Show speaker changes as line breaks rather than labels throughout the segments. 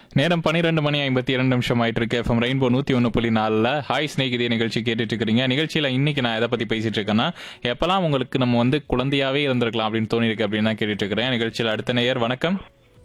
நேரம் பன்னிரெண்டு மணி ஐம்பத்தி இரண்டு நிமிஷம் ஆயிட்டு இருக்கு எஃப்எம் ரெயின்போ நூத்தி ஒன்று புள்ளி நாலில் ஹாய் ஸ்னேகிதே நிகழ்ச்சி கேட்டுட்டு இருக்கிறீங்க நிகழ்ச்சியில இன்னைக்கு நான் எதை பத்தி பேசிட்டு இருக்கேன்னா எப்பெல்லாம் உங்களுக்கு நம்ம வந்து குழந்தையாவே இருந்திருக்கலாம் அப்படின்னு தோணி இருக்கு அப்படின்னு தான் கேட்டுட்டு இருக்கிறேன் நிகழ்ச்சியில அடுத்த நேயர் வணக்கம்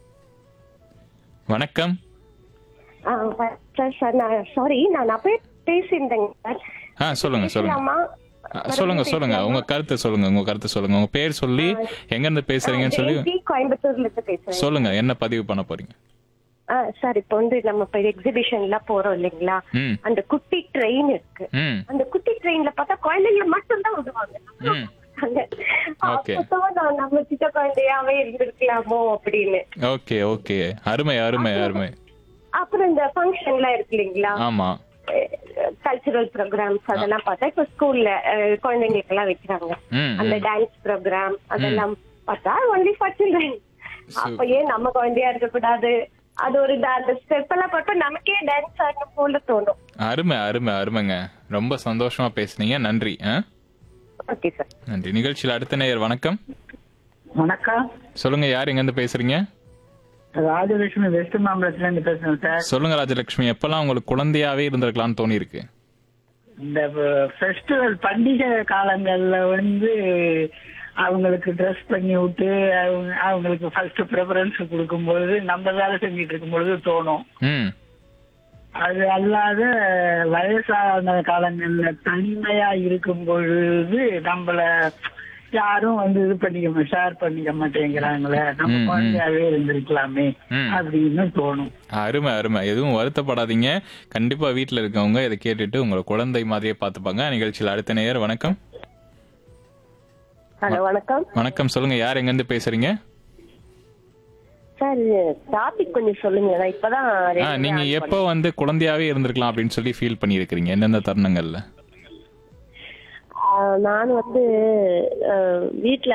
வணக்கம்
ஆ, சார் சார் நான் சாரி நான் அப்பவே பேசியிருந்தேங்க சார்
ஆ சொல்லுங்க சொல்லுங்க
பேசலாமா?
ஆ, சொல்லுங்க சொல்லுங்க உங்க கருத்து சொல்லுங்க உங்க கருத்து சொல்லுங்க உங்க பேர் சொல்லி எங்க இருந்து பேசுறீங்கன்னு சொல்லி
ஜெயந்தி கோயம்புத்தூர்ல இருந்து பேசுறேன்
சொல்லுங்க என்ன பதிவு பண்ண போறீங்க
ஆ, சார் இப்போ வந்து நம்ம இப்போ எக்ஸிபிஷன்லாம் போறோம் இல்லைங்களா
ம்
அந்த குட்டி ட்ரெயின் இருக்கு
ம்
அந்த குட்டி ட்ரெயின்ல பார்த்தா குழந்தைங்க மட்டும் தான் விடுவாங்க
ம் Okay.
அப்பதான் நான் நம்ம சின்ன குழந்தையாவே இருந்திருக்கலாமோ அப்படின்னு
ஓகே ஓகே அருமை அருமை அருமை
அப்புறம் இந்த ஃபங்க்ஷன்லாம் இருக்கு இல்லைங்களா
ஆமா
கல்ச்சுரல் ப்ரோக்ராம்ஸ் அதெல்லாம் பார்த்தா இப்போ ஸ்கூல்ல குழந்தைங்களுக்கு எல்லாம் வைக்கிறாங்க
ம்
அந்த டான்ஸ் ப்ரோக்ராம் அதெல்லாம் பார்த்தா ஒன்லி ஃபார் சில்ட்ரன் அப்ப ஏன் நம்ம குழந்தையா இருக்க கூடாது அது ஒரு da- அந்த ஸ்டெப் எல்லாம் பார்த்தா நமக்கே டான்ஸ் ஆடணும் போல தோணும்
அருமை அருமை அருமைங்க ரொம்ப சந்தோஷமா பேசுனீங்க நன்றி ஆ?
ஓகே சார்
நன்றி நிகழ்ச்சியில் அடுத்த நேயர் வணக்கம்
வணக்கம்
சொல்லுங்க யார் எங்க இருந்து பேசுறீங்க
ராஜலட்சுமி வெஸ்ட் மாம்பலத்துல இருந்து பேசுறேன் சார்
சொல்லுங்க ராஜலட்சுமி எப்பெல்லாம் உங்களுக்கு குழந்தையாவே இருந்திருக்கலாம்னு தோணி இருக்கு
இந்த ஃபெஸ்டிவல் பண்டிகை காலங்கள்ல வந்து அவங்களுக்கு ட்ரெஸ் பண்ணி விட்டு அவங்க அவங்களுக்கு ஃபர்ஸ்ட் ப்ரிஃபரன்ஸ் கொடுக்கும்பொழுது நம்ம வேலை செஞ்சுட்டு இருக்கும் பொழுது தோணும்
ம்
அது அல்லாத வயசான காலங்கள்ல தனிமையா இருக்கும் பொழுது நம்மள யாரும் வந்து இது பண்ணிக்க ஷேர் பண்ணிக்க மாட்டேங்கிறாங்களே நம்ம
ம், ம்.
குழந்தையாவே இருந்திருக்கலாமே
ம்.
அப்படின்னு தோணும்
அருமை அருமை எதுவும் வருத்தப்படாதீங்க கண்டிப்பா வீட்ல இருக்கவங்க இதை கேட்டுட்டு உங்களை குழந்தை மாதிரியே பார்த்துப்பாங்க நிகழ்ச்சியில் அடுத்த நேயர் வணக்கம்
ஹலோ வணக்கம்
வணக்கம் சொல்லுங்க யார் எங்க இருந்து பேசுறீங்க
சார் டாபிக் கொஞ்சம் சொல்லுங்க நான் இப்பதான்
ஆ,
ரெண்டு
நீங்க
நாள்
எப்போ வந்து குழந்தையாவே இருந்திருக்கலாம் அப்படின்னு சொல்லி ஃபீல் பண்ணியிருக்கிறீங்க எந்தெந்த தருணங்கள்ல
ஆ, நான் வந்து வீட்டில்